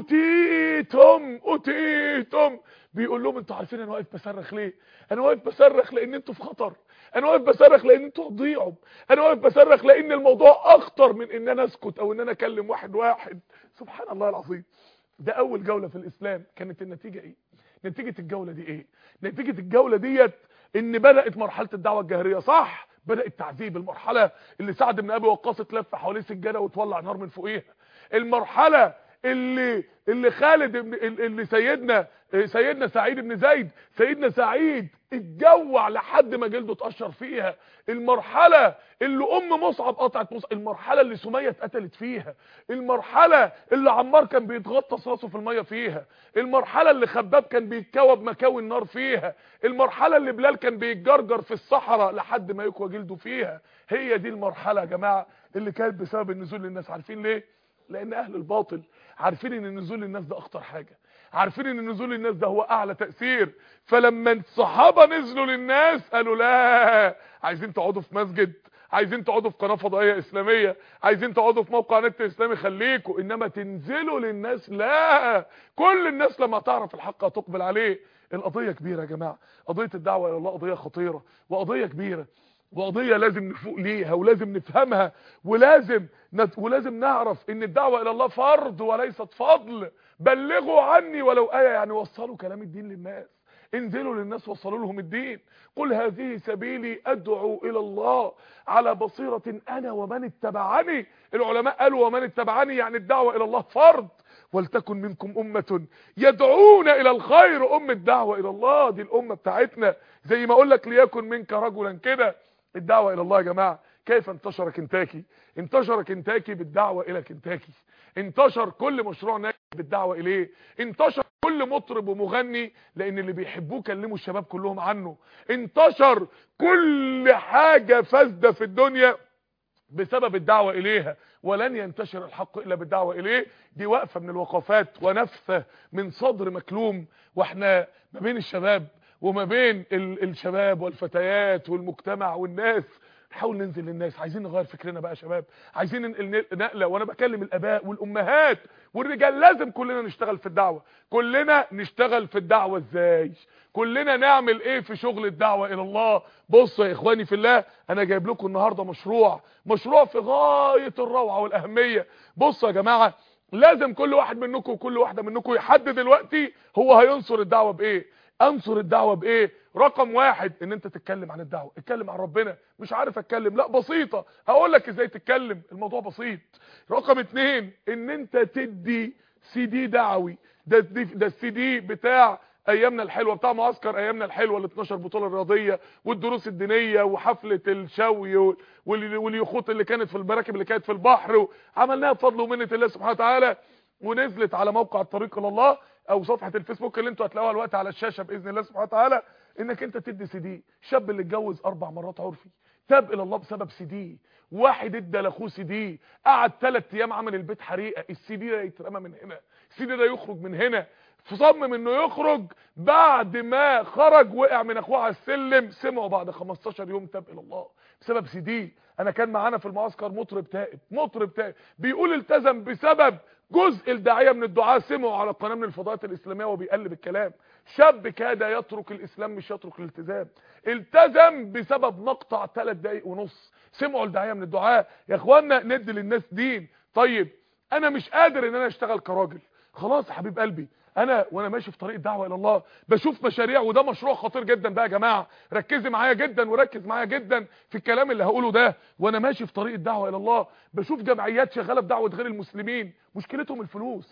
اتيتم اتيتم بيقول لهم انتوا عارفين انا واقف بصرخ ليه انا واقف بصرخ لان انتوا في خطر انا واقف بصرخ لان انتوا هتضيعوا انا واقف بصرخ لان الموضوع اخطر من ان انا اسكت او ان انا اكلم واحد واحد سبحان الله العظيم ده اول جولة في الاسلام كانت النتيجة ايه نتيجة الجولة دي ايه نتيجة الجولة ديت ان بدأت مرحلة الدعوة الجاهرية صح بدأ التعذيب المرحلة اللي سعد بن ابي وقاص اتلف حواليه سجادة وتولع نار من فوقيها المرحلة اللي اللي خالد اللي سيدنا سيدنا سعيد بن زيد سيدنا سعيد اتجوع لحد ما جلده اتقشر فيها المرحلة اللي ام مصعب قطعت مصعب المرحلة اللي سمية اتقتلت فيها المرحلة اللي عمار كان بيتغطس راسه في المية فيها المرحلة اللي خباب كان بيتكوب مكاوي النار فيها المرحلة اللي بلال كان بيتجرجر في الصحراء لحد ما يكوى جلده فيها هي دي المرحلة يا جماعة اللي كانت بسبب النزول للناس عارفين ليه لان اهل الباطل عارفين ان نزول الناس ده اخطر حاجة عارفين ان نزول الناس ده هو اعلى تأثير فلما الصحابة نزلوا للناس قالوا لا عايزين تقعدوا في مسجد عايزين تقعدوا في قناه فضائيه اسلاميه عايزين تقعدوا في موقع نت اسلامي خليكم انما تنزلوا للناس لا كل الناس لما تعرف الحق هتقبل عليه القضيه كبيره يا جماعه قضيه الدعوه الى الله قضيه خطيره وقضيه كبيره وقضية لازم نفوق ليها ولازم نفهمها ولازم نت... ولازم نعرف ان الدعوة الى الله فرض وليست فضل بلغوا عني ولو آية يعني وصلوا كلام الدين للناس انزلوا للناس وصلوا لهم الدين قل هذه سبيلي ادعو الى الله على بصيرة انا ومن اتبعني العلماء قالوا ومن اتبعني يعني الدعوة الى الله فرض ولتكن منكم أمة يدعون إلى الخير أم الدعوة إلى الله دي الأمة بتاعتنا زي ما أقول لك ليكن منك رجلا كده الدعوة الى الله يا جماعة كيف انتشر كنتاكي انتشر كنتاكي بالدعوة الى كنتاكي انتشر كل مشروع ناجح بالدعوة اليه انتشر كل مطرب ومغني لان اللي بيحبوه كلموا الشباب كلهم عنه انتشر كل حاجة فاسدة في الدنيا بسبب الدعوة اليها ولن ينتشر الحق الا بالدعوة اليه دي وقفة من الوقفات ونفثة من صدر مكلوم واحنا ما بين الشباب وما بين الشباب والفتيات والمجتمع والناس نحاول ننزل للناس عايزين نغير فكرنا بقى يا شباب عايزين ننقل نقله وانا بكلم الاباء والامهات والرجال لازم كلنا نشتغل في الدعوه كلنا نشتغل في الدعوه ازاي كلنا نعمل ايه في شغل الدعوه الى الله بصوا يا اخواني في الله انا جايب لكم النهارده مشروع مشروع في غايه الروعه والاهميه بصوا يا جماعه لازم كل واحد منكم وكل واحده منكم يحدد دلوقتي هو هينصر الدعوه بايه انصر الدعوة بايه رقم واحد ان انت تتكلم عن الدعوة اتكلم عن ربنا مش عارف اتكلم لا بسيطة هقول لك ازاي تتكلم الموضوع بسيط رقم اتنين ان انت تدي سي دي دعوي ده ده السي دي بتاع ايامنا الحلوه بتاع معسكر ايامنا الحلوه ال 12 بطوله رياضيه والدروس الدينيه وحفله الشوي واليخوت اللي كانت في المراكب اللي كانت في البحر عملناها بفضل ومنه الله سبحانه وتعالى ونزلت على موقع الطريق الى الله او صفحه الفيسبوك اللي انتوا هتلاقوها دلوقتي على الشاشه باذن الله سبحانه وتعالى انك انت تدي سي دي شاب اللي اتجوز اربع مرات عرفي تاب الى الله بسبب سي دي واحد ادى لاخوه سي دي قعد ثلاث ايام عمل البيت حريقه السي دي ده يترمى من هنا السي دي ده يخرج من هنا فصمم انه يخرج بعد ما خرج وقع من اخوه على السلم سمعوا بعد 15 يوم تاب الى الله بسبب سي دي انا كان معانا في المعسكر مطرب تائب مطرب تائب بيقول التزم بسبب جزء الداعيه من الدعاء سمعوا على قناه من الفضائيات الاسلاميه وبيقلب الكلام شاب كاد يترك الاسلام مش يترك الالتزام التزم بسبب مقطع 3 دقايق ونص سمعوا الداعيه من الدعاء يا اخوانا ندي للناس دين طيب انا مش قادر ان انا اشتغل كراجل خلاص يا حبيب قلبي انا وانا ماشي في طريق الدعوه الى الله بشوف مشاريع وده مشروع خطير جدا بقى يا جماعه ركزي معايا جدا وركز معايا جدا في الكلام اللي هقوله ده وانا ماشي في طريق الدعوه الى الله بشوف جمعيات شغاله بدعوه غير المسلمين مشكلتهم الفلوس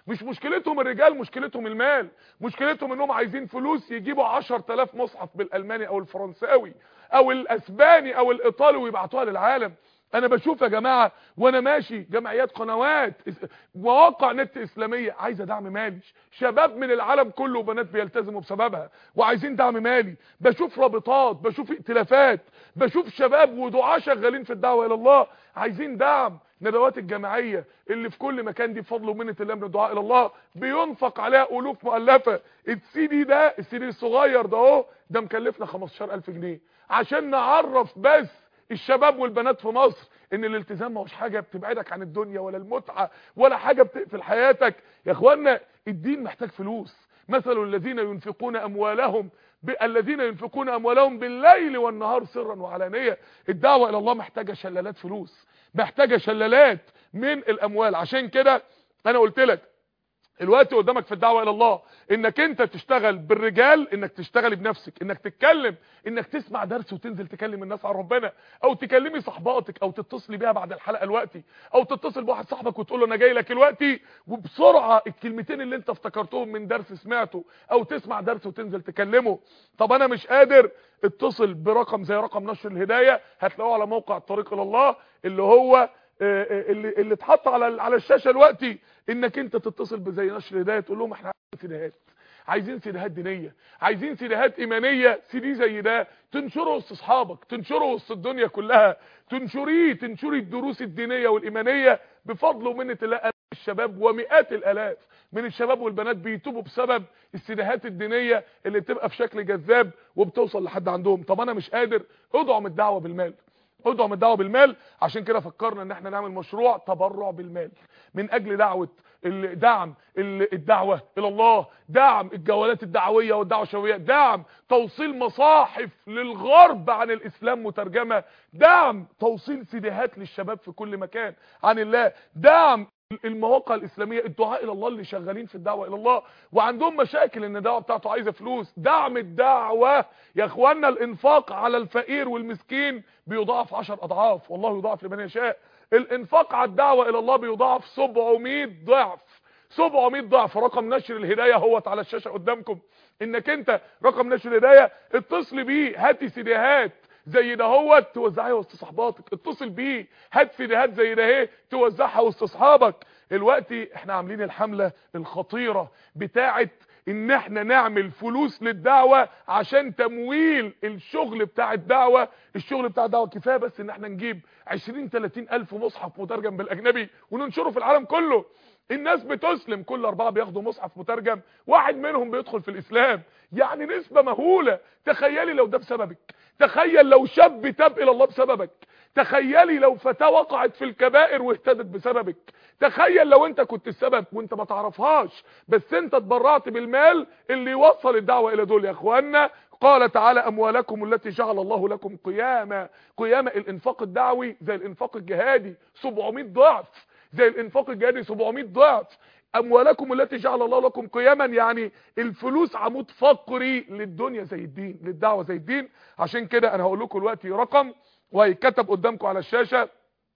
مش مشكلتهم الرجال مشكلتهم المال مشكلتهم انهم عايزين فلوس يجيبوا 10000 مصحف بالالماني او الفرنساوي او الاسباني او الايطالي ويبعتوها للعالم انا بشوف يا جماعه وانا ماشي جمعيات قنوات اس- مواقع نت اسلاميه عايزه دعم مالي شباب من العالم كله وبنات بيلتزموا بسببها وعايزين دعم مالي بشوف رابطات بشوف ائتلافات بشوف شباب ودعاة شغالين في الدعوه الى الله عايزين دعم ندوات الجماعيه اللي في كل مكان دي بفضل ومنه الله من الدعاء الى الله بينفق عليها الوف مؤلفه السي دي ده السي دي الصغير ده اهو ده مكلفنا 15000 جنيه عشان نعرف بس الشباب والبنات في مصر ان الالتزام ما هوش حاجه بتبعدك عن الدنيا ولا المتعه ولا حاجه بتقفل حياتك يا اخوانا الدين محتاج فلوس مثل الذين ينفقون اموالهم ب... الذين ينفقون اموالهم بالليل والنهار سرا وعلانيه الدعوه الى الله محتاجه شلالات فلوس محتاجه شلالات من الاموال عشان كده انا قلت لك الوقت قدامك في الدعوه الى الله انك انت تشتغل بالرجال انك تشتغل بنفسك انك تتكلم انك تسمع درس وتنزل تكلم الناس عن ربنا او تكلمي صحباتك او تتصلي بيها بعد الحلقه دلوقتي او تتصل بواحد صاحبك وتقول له انا جاي لك دلوقتي وبسرعه الكلمتين اللي انت افتكرتهم من درس سمعته او تسمع درس وتنزل تكلمه طب انا مش قادر اتصل برقم زي رقم نشر الهدايه هتلاقوه على موقع الطريق الى الله اللي هو آه، آه، اللي اللي اتحط على على الشاشه دلوقتي انك انت تتصل بزي نشر هدايه تقول لهم احنا عايزين سيديهات عايزين سيديهات دينيه عايزين سيديهات ايمانيه سيدي زي ده تنشره وسط اصحابك تنشره وسط الدنيا كلها تنشريه تنشري الدروس الدينيه والايمانيه بفضل ومنه الله آلاف الشباب ومئات الالاف من الشباب والبنات بيتوبوا بسبب السيديهات الدينيه اللي بتبقى في شكل جذاب وبتوصل لحد عندهم طب انا مش قادر ادعم الدعوه بالمال ادعم الدعوه بالمال عشان كده فكرنا ان احنا نعمل مشروع تبرع بالمال من اجل دعوه ال- دعم ال- الدعوه الى الله دعم الجولات الدعويه والدعوه الشبابيه دعم توصيل مصاحف للغرب عن الاسلام مترجمه دعم توصيل سيديهات للشباب في كل مكان عن الله دعم المواقع الاسلاميه الدعاء الى الله اللي شغالين في الدعوه الى الله وعندهم مشاكل ان الدعوه بتاعته عايزه فلوس دعم الدعوه يا اخوانا الانفاق على الفقير والمسكين بيضاعف 10 اضعاف والله يضاعف لمن يشاء الانفاق على الدعوه الى الله بيضاعف 700 ضعف 700 ضعف رقم نشر الهدايه اهوت على الشاشه قدامكم انك انت رقم نشر الهدايه اتصل بيه هاتي سيديهات زي ده هوت توزعيها وسط صحباتك اتصل بيه هات سيديهات زي ده اهي توزعها وسط اصحابك دلوقتي احنا عاملين الحمله الخطيره بتاعه ان احنا نعمل فلوس للدعوه عشان تمويل الشغل بتاع الدعوه الشغل بتاع الدعوه كفايه بس ان احنا نجيب 20 30 الف مصحف مترجم بالاجنبي وننشره في العالم كله الناس بتسلم كل اربعه بياخدوا مصحف مترجم واحد منهم بيدخل في الاسلام يعني نسبه مهوله تخيلي لو ده بسببك تخيل لو شاب تاب الى الله بسببك تخيلي لو فتاه وقعت في الكبائر واهتدت بسببك تخيل لو انت كنت السبب وانت ما تعرفهاش بس انت اتبرعت بالمال اللي يوصل الدعوه الى دول يا اخوانا قال تعالى اموالكم التي جعل الله لكم قياما قياما الانفاق الدعوي زي الانفاق الجهادي 700 ضعف زي الانفاق الجهادي 700 ضعف اموالكم التي جعل الله لكم قياما يعني الفلوس عمود فقري للدنيا زي الدين للدعوه زي الدين عشان كده انا هقول لكم دلوقتي رقم وهيتكتب قدامكم على الشاشه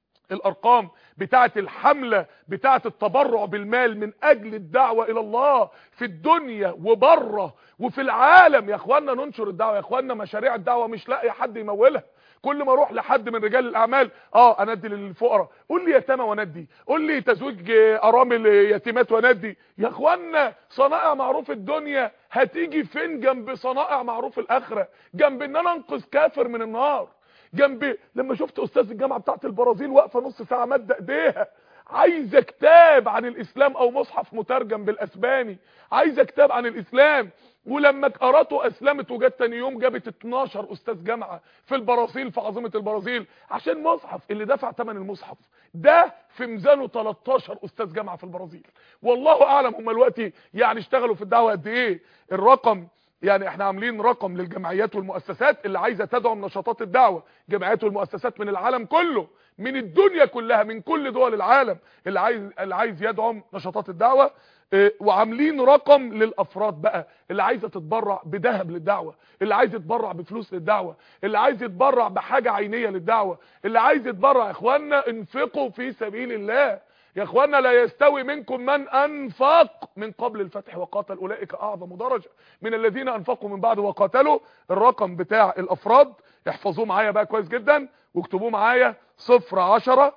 الارقام بتاعه الحمله بتاعه التبرع بالمال من اجل الدعوه الى الله في الدنيا وبره وفي العالم يا اخوانا ننشر الدعوه يا اخوانا مشاريع الدعوه مش لاقي حد يمولها كل ما اروح لحد من رجال الاعمال اه اندي للفقراء قول لي يتامى واندي قول لي تزويج ارامل يتيمات واندي يا اخوانا صنائع معروف الدنيا هتيجي فين جنب صنائع معروف الاخره جنب ان انا انقذ كافر من النار جنب لما شفت استاذ الجامعه بتاعت البرازيل واقفه نص ساعه مد ايديها عايزه كتاب عن الاسلام او مصحف مترجم بالاسباني عايزه كتاب عن الاسلام ولما قراته اسلمت وجت تاني يوم جابت 12 استاذ جامعه في البرازيل في عاصمه البرازيل عشان مصحف اللي دفع ثمن المصحف ده في ميزانه 13 استاذ جامعه في البرازيل والله اعلم هم دلوقتي يعني اشتغلوا في الدعوه قد ايه الرقم يعني احنا عاملين رقم للجمعيات والمؤسسات اللي عايزه تدعم نشاطات الدعوه جمعيات والمؤسسات من العالم كله من الدنيا كلها من كل دول العالم اللي عايز اللي عايز يدعم نشاطات الدعوه اه وعاملين رقم للافراد بقى اللي عايزه تتبرع بذهب للدعوه اللي عايز يتبرع بفلوس للدعوه اللي عايز يتبرع بحاجه عينيه للدعوه اللي عايز يتبرع يا اخوانا انفقوا في سبيل الله يا اخوانا لا يستوي منكم من انفق من قبل الفتح وقاتل اولئك اعظم درجه من الذين انفقوا من بعد وقاتلوا الرقم بتاع الافراد احفظوه معايا بقى كويس جدا واكتبوه معايا صفر عشرة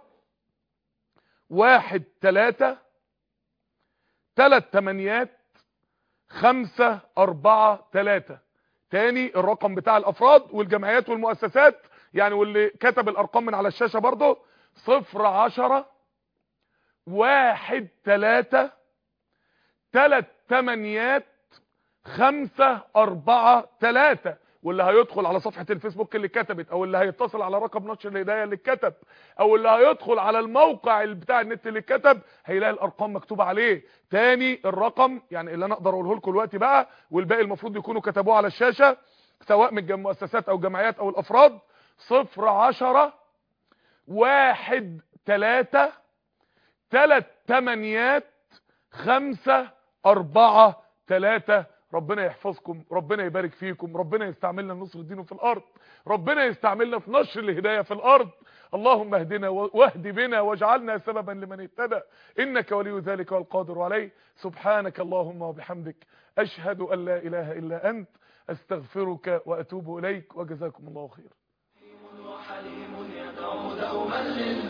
واحد تلاتة تلات تمانيات خمسة اربعة تلاتة تاني الرقم بتاع الافراد والجمعيات والمؤسسات يعني واللي كتب الارقام من على الشاشة برضو صفر عشرة واحد تلاتة تلات تمانيات خمسة اربعة تلاتة واللي هيدخل على صفحة الفيسبوك اللي كتبت او اللي هيتصل على رقم نشر الهداية اللي كتب او اللي هيدخل على الموقع بتاع النت اللي كتب هيلاقي الارقام مكتوبة عليه تاني الرقم يعني اللي انا اقدر اقوله لكم دلوقتي بقى والباقي المفروض يكونوا كتبوه على الشاشة سواء من المؤسسات او جمعيات او الافراد صفر عشرة واحد تلاتة تلات تمانيات خمسة اربعة تلاتة ربنا يحفظكم ربنا يبارك فيكم ربنا يستعملنا نصر الدين في الارض ربنا يستعملنا في نشر الهداية في الارض اللهم اهدنا واهد بنا واجعلنا سببا لمن اهتدى انك ولي ذلك والقادر عليه سبحانك اللهم وبحمدك اشهد ان لا اله الا انت استغفرك واتوب اليك وجزاكم الله خيرا وحليم يدعو دوما لله